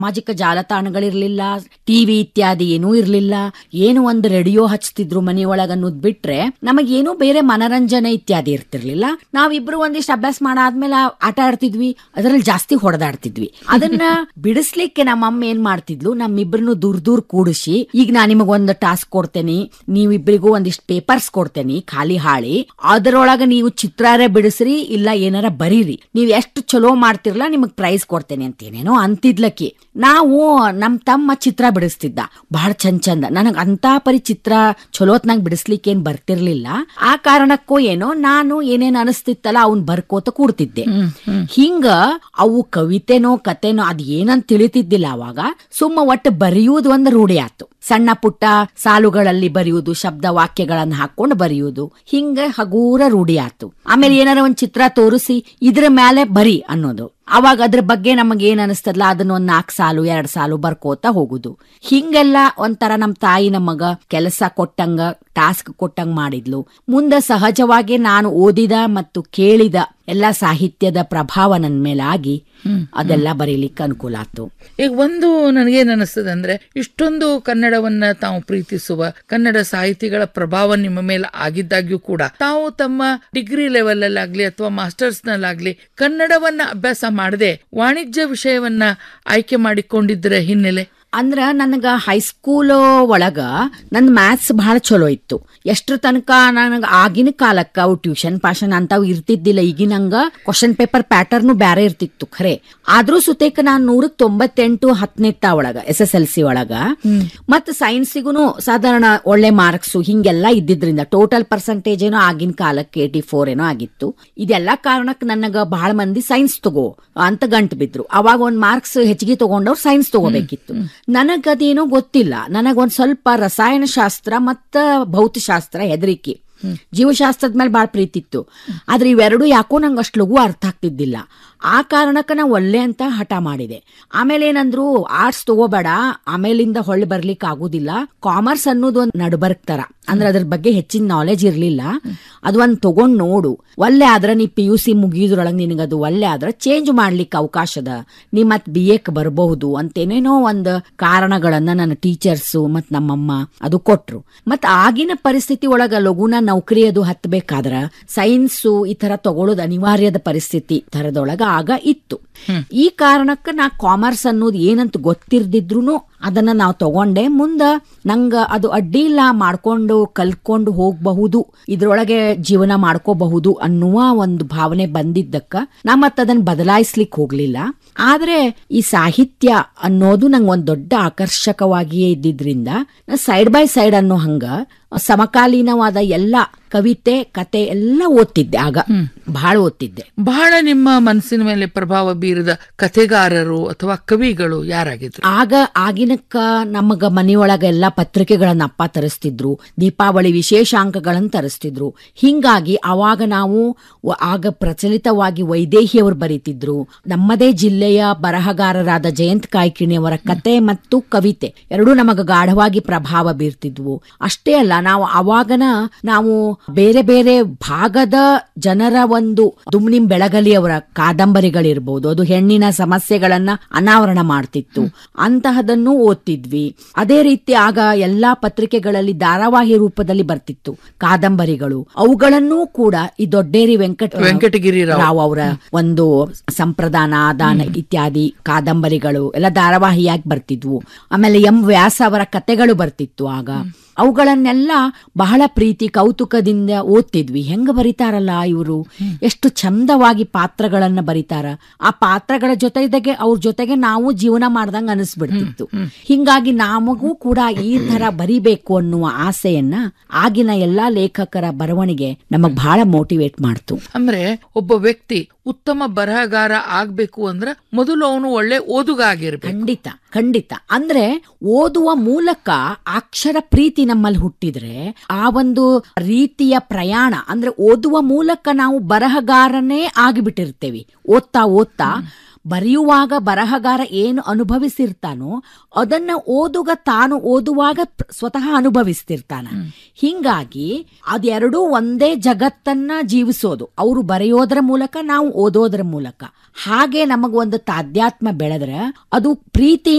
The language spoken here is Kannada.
ಸಾಮಾಜಿಕ ಜಾಲತಾಣಗಳಿರ್ಲಿಲ್ಲ ಟಿವಿ ಇತ್ಯಾದಿ ಏನೂ ಇರ್ಲಿಲ್ಲ ಏನು ಒಂದು ರೇಡಿಯೋ ಹಚ್ತಿದ್ರು ಮನೆಯೊಳಗ ಅನ್ನೋದ್ ಬಿಟ್ರೆ ನಮಗೇನು ಬೇರೆ ಮನರಂಜನೆ ಇತ್ಯಾದಿ ಇರ್ತಿರ್ಲಿಲ್ಲ ನಾವಿಬ್ರು ಒಂದಿಷ್ಟು ಅಭ್ಯಾಸ ಮಾಡಾದ್ಮೇಲೆ ಆಟ ಆಡ್ತಿದ್ವಿ ಅದರಲ್ಲಿ ಜಾಸ್ತಿ ಹೊಡೆದಾಡ್ತಿದ್ವಿ ಅದನ್ನ ಬಿಡಿಸ್ಲಿಕ್ಕೆ ನಮ್ಮಮ್ಮ ಏನ್ ಮಾಡ್ತಿದ್ಲು ನಮ್ಮಿಬ್ರನ್ನು ದೂರ ದೂರ ಕೂಡಿಸಿ ಈಗ ನಾ ನಿಮಗೊಂದು ಟಾಸ್ಕ್ ಕೊಡ್ತೇನೆ ನೀವಿಬ್ರಿಗೂ ಒಂದಿಷ್ಟು ಪೇಪರ್ಸ್ ಕೊಡ್ತೇನೆ ಖಾಲಿ ಹಾಳಿ ಅದರೊಳಗ ನೀವು ಚಿತ್ರಾರ ಬಿಡಿಸ್ರಿ ಇಲ್ಲ ಏನಾರ ಬರೀರಿ ನೀವ್ ಎಷ್ಟು ಚಲೋ ಮಾಡ್ತಿರ್ಲ ನಿಮಗ್ ಪ್ರೈಸ್ ಕೊಡ್ತೇನೆ ಅಂತ ಏನೇನೋ ಅಂತಿದ್ಲಕ್ಕಿ ನಾವು ನಮ್ ತಮ್ಮ ಚಿತ್ರ ಬಿಡಿಸ್ತಿದ್ದ ಬಹಳ ಚಂದ ಚಂದ ನನಗ್ ಅಂತ ಪರಿ ಚಿತ್ರ ಚಲೋತ್ನಾಗ ಬಿಡಿಸ್ಲಿಕ್ಕೆ ಏನ್ ಬರ್ತಿರ್ಲಿಲ್ಲ ಆ ಕಾರಣಕ್ಕೋ ಏನೋ ನಾನು ಏನೇನ್ ಅನಿಸ್ತಿತ್ತಲ್ಲ ಅವ್ನ್ ಬರ್ಕೋತ ಕೂಡ್ತಿದ್ದೆ ಹಿಂಗ ಅವು ಕವಿತೆನೋ ಕತೆನೋ ಅದ್ ಏನಂತ ತಿಳಿತಿದ್ದಿಲ್ಲ ಅವಾಗ ಸುಮ್ಮ ಒಟ್ಟು ಬರೆಯುವುದು ಒಂದು ರೂಢಿ ಆತು ಸಣ್ಣ ಪುಟ್ಟ ಸಾಲುಗಳಲ್ಲಿ ಬರೆಯುವುದು ಶಬ್ದ ವಾಕ್ಯಗಳನ್ನ ಹಾಕೊಂಡು ಬರೆಯುವುದು ಹಿಂಗ ಹಗೂರ ರೂಢಿ ಆತು ಆಮೇಲೆ ಏನಾರ ಒಂದ್ ಚಿತ್ರ ತೋರಿಸಿ ಇದ್ರ ಮೇಲೆ ಬರಿ ಅನ್ನೋದು ಅವಾಗ ಅದ್ರ ಬಗ್ಗೆ ನಮಗೆ ಏನ್ ಅನಿಸ್ತದಲ್ಲ ಅದನ್ನ ಒಂದ್ ನಾಲ್ಕು ಸಾಲು ಎರಡ್ ಸಾಲು ಬರ್ಕೋತ ಹೋಗುದು ಹಿಂಗೆಲ್ಲ ಒಂಥರ ನಮ್ ತಾಯಿ ನಮಗ ಕೆಲಸ ಕೊಟ್ಟಂಗ ಟಾಸ್ಕ್ ಕೊಟ್ಟಂಗ ಮಾಡಿದ್ಲು ಮುಂದೆ ಸಹಜವಾಗಿ ನಾನು ಓದಿದ ಮತ್ತು ಕೇಳಿದ ಎಲ್ಲ ಸಾಹಿತ್ಯದ ಪ್ರಭಾವ ನನ್ ಮೇಲಾಗಿ ಅದೆಲ್ಲ ಬರೀಲಿಕ್ಕೆ ಅನುಕೂಲ ಆತು ಈಗ ಒಂದು ನನಗೇನ್ ಅನಿಸ್ತದೆ ಅಂದ್ರೆ ಇಷ್ಟೊಂದು ಕನ್ನಡವನ್ನ ತಾವು ಪ್ರೀತಿಸುವ ಕನ್ನಡ ಸಾಹಿತಿಗಳ ಪ್ರಭಾವ ನಿಮ್ಮ ಮೇಲೆ ಆಗಿದ್ದಾಗ್ಯೂ ಕೂಡ ತಾವು ತಮ್ಮ ಡಿಗ್ರಿ ಲೆವೆಲ್ ಅಲ್ಲಾಗ್ಲಿ ಅಥವಾ ಮಾಸ್ಟರ್ಸ್ ನಲ್ಲಾಗ್ಲಿ ಕನ್ನಡವನ್ನ ಅಭ್ಯಾಸ ಮಾಡದೆ ವಾಣಿಜ್ಯ ವಿಷಯವನ್ನ ಆಯ್ಕೆ ಮಾಡಿಕೊಂಡಿದ್ದರ ಹಿನ್ನೆಲೆ ಅಂದ್ರ ನನಗ ಹೈಸ್ಕೂಲ್ ಒಳಗ ನನ್ ಮ್ಯಾಥ್ಸ್ ಬಹಳ ಚಲೋ ಇತ್ತು ಎಷ್ಟ್ರ ತನಕ ನನಗ ಆಗಿನ ಕಾಲಕ್ಕ ಅವು ಟ್ಯೂಷನ್ ಪಾಷನ್ ಅಂತಾವ್ ಇರ್ತಿದ್ದಿಲ್ಲ ಈಗಿನಂಗ ಕ್ವಶನ್ ಪೇಪರ್ ಪ್ಯಾಟರ್ನು ಬ್ಯಾರೆ ಇರ್ತಿತ್ತು ಖರೆ ಆದ್ರೂ ಸುತೇಕ ನಾನ್ ನೂರಕ್ ತೊಂಬತ್ತೆಂಟು ಹತ್ತನೆತ್ತ ಒಳಗ ಎಸ್ ಎಸ್ ಎಲ್ ಸಿ ಒಳಗ ಮತ್ ಸೈನ್ಸಿಗೂ ಸಾಧಾರಣ ಒಳ್ಳೆ ಮಾರ್ಕ್ಸ್ ಹಿಂಗೆಲ್ಲ ಇದ್ದಿದ್ರಿಂದ ಟೋಟಲ್ ಪರ್ಸೆಂಟೇಜ್ ಏನೋ ಆಗಿನ ಕಾಲಕ್ಕೆ ಏಟಿ ಫೋರ್ ಏನೋ ಆಗಿತ್ತು ಇದೆಲ್ಲಾ ಕಾರಣಕ್ಕೆ ನನಗ ಬಹಳ ಮಂದಿ ಸೈನ್ಸ್ ತಗೋ ಅಂತ ಗಂಟು ಬಿದ್ರು ಅವಾಗ ಒಂದ್ ಮಾರ್ಕ್ಸ್ ಹೆಚ್ಚಿಗೆ ತಗೊಂಡವ್ರು ಸೈನ್ಸ್ ತಗೋಬೇಕಿತ್ತು ನನಗದೇನೋ ಗೊತ್ತಿಲ್ಲ ನನಗೊಂದ್ ಸ್ವಲ್ಪ ರಸಾಯನಶಾಸ್ತ್ರ ಮತ್ತ ಭೌತಶಾಸ್ತ್ರ ಹೆದರಿಕೆ ಜೀವಶಾಸ್ತ್ರದ ಮೇಲೆ ಬಹಳ ಪ್ರೀತಿ ಇತ್ತು ಆದ್ರೆ ಇವೆರಡು ಯಾಕೋ ನಂಗೆ ಅಷ್ಟು ಲಘು ಅರ್ಥ ಆಗ್ತಿದ್ದಿಲ್ಲ ಆ ಕಾರಣಕ್ಕೆ ನಾ ಒಲ್ಲೆ ಅಂತ ಹಠ ಮಾಡಿದೆ ಆಮೇಲೆ ಏನಂದ್ರು ಆರ್ಟ್ಸ್ ತಗೋಬೇಡ ಆಮೇಲಿಂದ ಹೊಳ್ಳಿ ಬರ್ಲಿಕ್ಕೆ ಆಗುದಿಲ್ಲ ಕಾಮರ್ಸ್ ಅನ್ನೋದು ಒಂದು ನಡ್ಬರ್ಕ್ ತರ ಅಂದ್ರೆ ಅದ್ರ ಬಗ್ಗೆ ಹೆಚ್ಚಿನ ನಾಲೆಜ್ ಇರ್ಲಿಲ್ಲ ಅದು ಒಂದ್ ತಗೊಂಡ್ ನೋಡು ಒಲ್ಲೆ ಆದ್ರ ನೀ ಪಿ ಯು ಸಿ ಮುಗಿಯೋದ್ರೊಳಗೆ ನಿನಗದು ಒಲ್ಲೆ ಆದ್ರ ಚೇಂಜ್ ಮಾಡ್ಲಿಕ್ಕೆ ಅವಕಾಶ ಅದ ನೀ ಮತ್ ಬಿ ಎಕ್ ಬರಬಹುದು ಅಂತೇನೇನೋ ಒಂದ್ ಕಾರಣಗಳನ್ನ ನನ್ನ ಟೀಚರ್ಸು ಮತ್ ನಮ್ಮಮ್ಮ ಅದು ಕೊಟ್ರು ಮತ್ ಆಗಿನ ಪರಿಸ್ಥಿತಿ ಒಳಗ ಲಘುನ ನೌಕರಿ ಅದು ಹತ್ಬೇಕಾದ್ರ ಸೈನ್ಸು ಈ ತರ ತಗೊಳ್ಳೋದು ಅನಿವಾರ್ಯದ ಪರಿಸ್ಥಿತಿ ತರದೊಳಗ ಆಗ ಇತ್ತು ಈ ಕಾರಣಕ್ಕ ನಾ ಕಾಮರ್ಸ್ ಅನ್ನೋದು ಏನಂತ ಗೊತ್ತಿರ್ದಿದ್ರು ಅದನ್ನ ನಾವು ತಗೊಂಡೆ ಮುಂದ ನಂಗ ಅದು ಅಡ್ಡಿ ಇಲ್ಲ ಮಾಡ್ಕೊಂಡು ಕಲ್ಕೊಂಡು ಹೋಗಬಹುದು ಇದ್ರೊಳಗೆ ಜೀವನ ಮಾಡ್ಕೋಬಹುದು ಅನ್ನುವ ಒಂದು ಭಾವನೆ ಬಂದಿದ್ದಕ್ಕ ನಾ ಮತ್ತ ಅದನ್ನ ಬದಲಾಯಿಸ್ಲಿಕ್ಕೆ ಹೋಗ್ಲಿಲ್ಲ ಆದ್ರೆ ಈ ಸಾಹಿತ್ಯ ಅನ್ನೋದು ನಂಗೆ ಒಂದ್ ದೊಡ್ಡ ಆಕರ್ಷಕವಾಗಿಯೇ ಇದ್ದಿದ್ರಿಂದ ಸೈಡ್ ಬೈ ಸೈಡ್ ಅನ್ನೋ ಹಂಗ ಸಮಕಾಲೀನವಾದ ಎಲ್ಲ ಕವಿತೆ ಕತೆ ಎಲ್ಲ ಓದ್ತಿದ್ದೆ ಆಗ ಬಹಳ ಓದ್ತಿದ್ದೆ ಬಹಳ ನಿಮ್ಮ ಮನಸ್ಸಿನ ಮೇಲೆ ಪ್ರಭಾವ ಬೀರಿದ ಕಥೆಗಾರರು ಅಥವಾ ಕವಿಗಳು ಯಾರಾಗಿದ್ರು ಆಗ ಆಗಿನಕ್ಕ ನಮಗ ಮನೆಯೊಳಗ ಎಲ್ಲಾ ಪತ್ರಿಕೆಗಳನ್ನ ಅಪ್ಪ ತರಿಸ್ತಿದ್ರು ದೀಪಾವಳಿ ವಿಶೇಷಾಂಕಗಳನ್ನ ತರಿಸ್ತಿದ್ರು ಹಿಂಗಾಗಿ ಅವಾಗ ನಾವು ವ- ಆಗ ಪ್ರಚಲಿತವಾಗಿ ವೈದೇಹಿಯವರು ಬರೀತಿದ್ರು ನಮ್ಮದೇ ಜಿಲ್ಲೆಯ ಬರಹಗಾರರಾದ ಜಯಂತ್ ಕಾಯ್ಕಿಣಿಯವರ ಕತೆ ಮತ್ತು ಕವಿತೆ ಎರಡೂ ನಮಗ ಗಾಢವಾಗಿ ಪ್ರಭಾವ ಬೀರ್ತಿದ್ವು ಅಷ್ಟೇ ಅಲ್ಲ ನಾವು ಅವಾಗನ ನಾವು ಬೇರೆ ಬೇರೆ ಭಾಗದ ಜನರ ಒಂದು ದುಮ್ನಿಂ ಬೆಳಗಲಿ ಅವರ ಕಾದಂಬರಿಗಳಿರ್ಬೋದು ಅದು ಹೆಣ್ಣಿನ ಸಮಸ್ಯೆಗಳನ್ನ ಅನಾವರಣ ಮಾಡ್ತಿತ್ತು ಅಂತಹದನ್ನು ಓದ್ತಿದ್ವಿ ಅದೇ ರೀತಿ ಆಗ ಎಲ್ಲಾ ಪತ್ರಿಕೆಗಳಲ್ಲಿ ಧಾರಾವಾಹಿ ರೂಪದಲ್ಲಿ ಬರ್ತಿತ್ತು ಕಾದಂಬರಿಗಳು ಅವುಗಳನ್ನೂ ಕೂಡ ಈ ದೊಡ್ಡೇರಿ ವೆಂಕಟ ವೆಂಕಟಗಿರಿ ರಾವ್. ರಾವ್ ಅವರ ಒಂದು ಸಂಪ್ರದಾನ ಆದಾನ ಇತ್ಯಾದಿ ಕಾದಂಬರಿಗಳು ಎಲ್ಲ ಧಾರಾವಾಹಿಯಾಗಿ ಬರ್ತಿದ್ವು ಆಮೇಲೆ ಎಂ ವ್ಯಾಸ ಅವರ ಕತೆಗಳು ಬರ್ತಿತ್ತು ಆಗ ಅವುಗಳನ್ನೆಲ್ಲ ಬಹಳ ಪ್ರೀತಿ ಕೌತುಕದಿಂದ ಓದ್ತಿದ್ವಿ ಹೆಂಗ ಬರೀತಾರಲ್ಲ ಇವರು ಎಷ್ಟು ಚಂದವಾಗಿ ಪಾತ್ರಗಳನ್ನ ಬರೀತಾರ ಆ ಪಾತ್ರಗಳ ಜೊತೆಗೆ ಅವ್ರ ಜೊತೆಗೆ ನಾವು ಜೀವನ ಮಾಡ್ದಂಗ ಅನಿಸ್ಬಿಡ್ತಿತ್ತು ಹಿಂಗಾಗಿ ನಮಗೂ ಕೂಡ ಈ ತರ ಬರಿಬೇಕು ಅನ್ನುವ ಆಸೆಯನ್ನ ಆಗಿನ ಎಲ್ಲಾ ಲೇಖಕರ ಬರವಣಿಗೆ ನಮಗ್ ಬಹಳ ಮೋಟಿವೇಟ್ ಮಾಡ್ತು ಅಂದ್ರೆ ಒಬ್ಬ ವ್ಯಕ್ತಿ ಉತ್ತಮ ಬರಹಗಾರ ಆಗ್ಬೇಕು ಅಂದ್ರ ಮೊದಲು ಅವನು ಒಳ್ಳೆ ಓದುಗ ಆಗಿರ್ಬೇಕು ಖಂಡಿತ ಖಂಡಿತ ಅಂದ್ರೆ ಓದುವ ಮೂಲಕ ಅಕ್ಷರ ಪ್ರೀತಿ ನಮ್ಮಲ್ಲಿ ಹುಟ್ಟಿದ್ರೆ ಆ ಒಂದು ರೀತಿಯ ಪ್ರಯಾಣ ಅಂದ್ರೆ ಓದುವ ಮೂಲಕ ನಾವು ಬರಹಗಾರನೇ ಆಗಿಬಿಟ್ಟಿರ್ತೇವೆ ಓದ್ತಾ ಓದ್ತಾ ಬರೆಯುವಾಗ ಬರಹಗಾರ ಏನು ಅನುಭವಿಸಿರ್ತಾನೋ ಅದನ್ನ ಓದುಗ ತಾನು ಓದುವಾಗ ಪ್ರ- ಸ್ವತಃ ಅನುಭವಿಸ್ತಿರ್ತಾನ ಹಿಂಗಾಗಿ ಅದೆರಡೂ ಒಂದೇ ಜಗತ್ತನ್ನ ಜೀವಿಸೋದು ಅವರು ಬರೆಯೋದ್ರ ಮೂಲಕ ನಾವು ಓದೋದ್ರ ಮೂಲಕ ಹಾಗೆ ನಮಗೊಂದು ತಾಧ್ಯಾತ್ಮ ಬೆಳೆದ್ರೆ ಅದು ಪ್ರೀತಿ